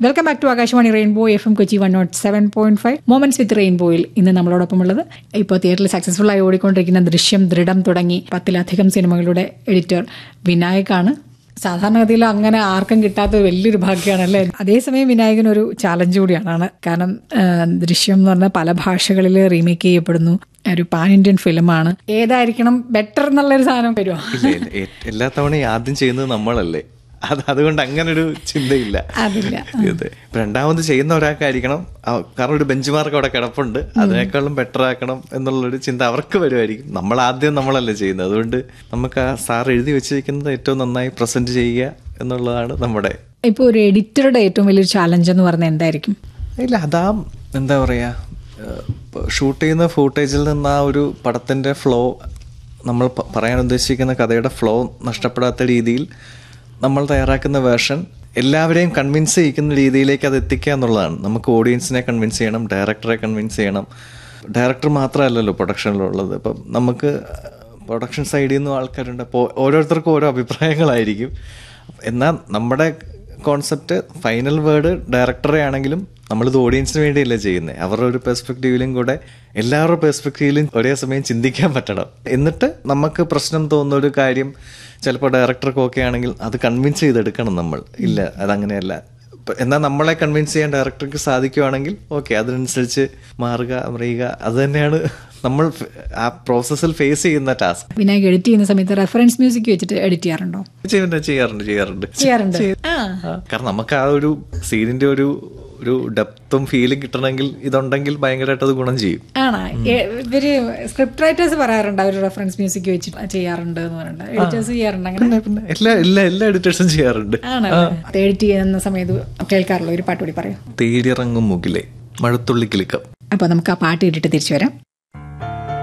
welcome back to Akashvani rainbow F M Kochi one not seven point five moments with റെയിൻബോയിൽ ഇന്ന് നമ്മളോടൊപ്പം ഉള്ളത് ഇപ്പോൾ തിയേറ്ററിൽ സക്സസ്ഫുൾ ആയി ഓടിക്കൊണ്ടിരിക്കുന്ന ദൃശ്യം ദൃഢം തുടങ്ങി പത്തിലധികം സിനിമകളുടെ എഡിറ്റർ വിനായകാണ് സാധാരണഗതിയിൽ അങ്ങനെ ആർക്കും കിട്ടാത്ത ഒരു വലിയൊരു ഭാഗ്യമാണല്ലേ അതേസമയം വിനായകൻ ഒരു ചാലഞ്ച് കൂടിയാണ് കാരണം ആ, ദൃശ്യം എന്ന് പറഞ്ഞാൽ പല ഭാഷകളിൽ റീമേക്ക് ചെയ്യപ്പെടുന്നു ഒരു പാൻ ഇന്ത്യൻ ഫിലിമാണ് ഏതായിരിക്കണം ബെറ്റർ എന്നുള്ളൊരു സാധനം വരുമോ ഇല്ല ഇല്ല എ- എല്ലാ തവണയും ആദ്യം ചെയ്യുന്നത് നമ്മളല്ലേ അത് അതുകൊണ്ട് അങ്ങനെ ഒരു ചിന്തയില്ല അതില്ല ഇത് ഇപ്പൊ രണ്ടാമത് ചെയ്യുന്ന ഒരാൾക്കായിരിക്കണം ആ- കാരണം ഒരു ബെഞ്ച് മാർക്ക് അവിടെ കിടപ്പുണ്ട് അതിനേക്കാളും ബെറ്റർ ആക്കണം എന്നുള്ളൊരു ചിന്ത അവർക്ക് വരുമായിരിക്കും നമ്മൾ ആദ്യം നമ്മളല്ലേ ചെയ്യുന്നത് അതുകൊണ്ട് നമുക്ക് ആ സാർ എഴുതി വെച്ചിരിക്കുന്നത് ഏറ്റവും നന്നായി പ്രസന്റ് ചെയ്യുക എന്നുള്ളതാണ് നമ്മുടെ ഇപ്പോൾ ഒരു എഡിറ്ററുടെ ഏറ്റവും വലിയൊരു ചാലഞ്ച് എന്ന് പറഞ്ഞാൽ എന്തായിരിക്കും ഇല്ല അതാ എന്താ പറയാ ഷൂട്ട് ചെയ്യുന്ന ഫൂട്ടേജിൽ നിന്ന് ആ ഒരു പടത്തിന്റെ ഫ്ലോ നമ്മൾ പ- പറയാൻ ഉദ്ദേശിക്കുന്ന കഥയുടെ ഫ്ലോ നഷ്ടപ്പെടാത്ത രീതിയിൽ നമ്മൾ തയ്യാറാക്കുന്ന വേർഷൻ എല്ലാവരെയും കൺവിൻസ് ചെയ്യിക്കുന്ന രീതിയിലേക്ക് അത് എത്തിക്കുക എന്നുള്ളതാണ് നമുക്ക് ഓഡിയൻസിനെ കൺവിൻസ് ചെയ്യണം ഡയറക്ടറെ കൺവിൻസ് ചെയ്യണം ഡയറക്ടർ മാത്രമല്ലല്ലോ പ്രൊഡക്ഷനിലുള്ളത് ഇപ്പം നമുക്ക് പ്രൊഡക്ഷൻ സൈഡിൽ നിന്നും ആൾക്കാരുണ്ട് അപ്പോൾ ഓരോരുത്തർക്കും ഓരോ അഭിപ്രായങ്ങളായിരിക്കും എന്നാൽ നമ്മുടെ കോൺസെപ്റ്റ് ഫൈനൽ വേർഡ് ഡയറക്ടറെ ആണെങ്കിലും നമ്മളിത് ഓഡിയൻസിന് വേണ്ടിയല്ല ചെയ്യുന്നത് അവരുടെ ഒരു പെർസ്പെക്റ്റീവിലും കൂടെ എല്ലാവരുടെ പെർസ്പെക്റ്റീവിലും ഒരേ സമയം ചിന്തിക്കാൻ പറ്റണം എന്നിട്ട് നമുക്ക് പ്രശ്നം തോന്നുന്ന ഒരു കാര്യം ചിലപ്പോൾ ഡയറക്ടർക്ക് ഓക്കെ ആണെങ്കിൽ അത് കൺവിൻസ് ചെയ്തെടുക്കണം നമ്മൾ ഇല്ല അതങ്ങനെയല്ല ഇപ്പൊ എന്നാൽ നമ്മളെ കൺവിൻസ് ചെയ്യാൻ ഡയറക്ടർക്ക് സാധിക്കുവാണെങ്കിൽ ഓക്കെ അതിനനുസരിച്ച് മാറുക അറിയുക അത് തന്നെയാണ് നമ്മൾ ഫ്- ആ പ്രോസസ്സിൽ ഫേസ് ചെയ്യുന്ന ടാസ്ക് വിനായക് എഡിറ്റ് ചെയ്യുന്ന സമയത്ത് റെഫറൻസ് മ്യൂസിക് വെച്ചിട്ട് എഡിറ്റ് ചെയ്യാറുണ്ടോ ചെയ്യാറുണ്ട് ചെയ്യാറുണ്ട് ചെയ്യാറുണ്ട് ആ ആ, കാരണം നമുക്ക് ആ ഒരു സീനിന്റെ ഒരു ഒരു ഡെപ്തും ഫീലും കിട്ടണമെങ്കിൽ ഇതുണ്ടെങ്കിൽ ഭയങ്കരമായിട്ട് അത് ഗുണം ചെയ്യും ആണോ എ- ഇവര് സ്ക്രിപ്റ്റ് റൈറ്റേഴ്സ് പറയാറുണ്ട് അവർ റെഫറൻസ് മ്യൂസിക് വെച്ചിട്ട് ചെയ്യാറുണ്ട് എന്ന് പറഞ്ഞിട്ട് എഡിറ്റേഴ്സ് ചെയ്യാറുണ്ട് അങ്ങനെ പിന്നെ പിന്നെ എല്ലാ എല്ലാ എല്ലാ എഡിറ്റേഴ്സും ചെയ്യാറുണ്ട് ആണോ എഡിറ്റ് ചെയ്യുന്ന സമയത്ത് കേൾക്കാറുള്ള ഒരു പാട്ട് കൂടി പറയും തേടിയിറങ്ങും മുകിലെ മഴത്തുള്ളി കിലുക്കം അപ്പോൾ നമുക്ക് ആ പാട്ട് ഇട്ടിട്ട് തിരിച്ചു വരാം